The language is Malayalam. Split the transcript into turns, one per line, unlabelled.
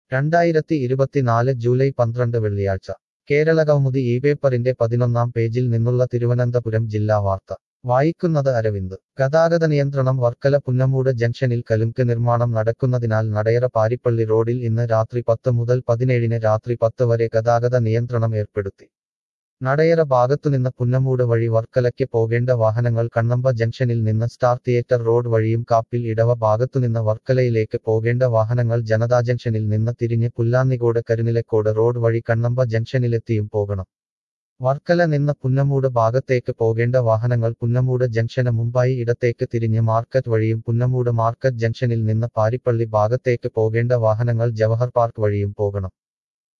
രണ്ടായിരത്തി ഇരുപത്തിനാല് ജൂലൈ പന്ത്രണ്ട് വെള്ളിയാഴ്ച കേരളകൗമുദി ഈ പേപ്പറിന്റെ പതിനൊന്നാം പേജിൽ നിന്നുള്ള തിരുവനന്തപുരം ജില്ലാ വാർത്ത വായിക്കുന്നത് അരവിന്ദ് ഗതാഗത നിയന്ത്രണം വർക്കല പുന്നമൂട് ജംഗ്ഷനിൽ കലുങ്ക് നിർമ്മാണം നടക്കുന്നതിനാൽ നടയറ പാരിപ്പള്ളി റോഡിൽ ഇന്ന് രാത്രി പത്ത് മുതൽ പതിനേഴിന് രാത്രി പത്ത് വരെ ഗതാഗത നിയന്ത്രണം ഏർപ്പെടുത്തി നടയറ ഭാഗത്തുനിന്ന് പുന്നമൂട് വഴി വർക്കലയ്ക്ക് പോകേണ്ട വാഹനങ്ങൾ കണ്ണമ്പ ജംഗ്ഷനിൽ നിന്ന് സ്റ്റാർ തിയേറ്റർ റോഡ് വഴിയും കാപ്പിൽ ഇടവ ഭാഗത്തുനിന്ന് വർക്കലയിലേക്ക് പോകേണ്ട വാഹനങ്ങൾ ജനതാ ജംഗ്ഷനിൽ നിന്ന് തിരിഞ്ഞ് പുല്ലാന്നിക്കോട് കരുനിലക്കോട് റോഡ് വഴി കണ്ണമ്പ ജംഗ്ഷനിലെത്തിയും പോകണം വർക്കല നിന്ന് പുന്നമൂട് ഭാഗത്തേക്ക് പോകേണ്ട വാഹനങ്ങൾ പുന്നമൂട് ജംഗ്ഷന് മുമ്പായി ഇടത്തേക്ക് തിരിഞ്ഞ് മാർക്കറ്റ് വഴിയും പുന്നമൂട് മാർക്കറ്റ് ജംഗ്ഷനിൽ നിന്ന് പാരിപ്പള്ളി ഭാഗത്തേക്ക് പോകേണ്ട വാഹനങ്ങൾ ജവഹർ പാർക്ക് വഴിയും പോകണം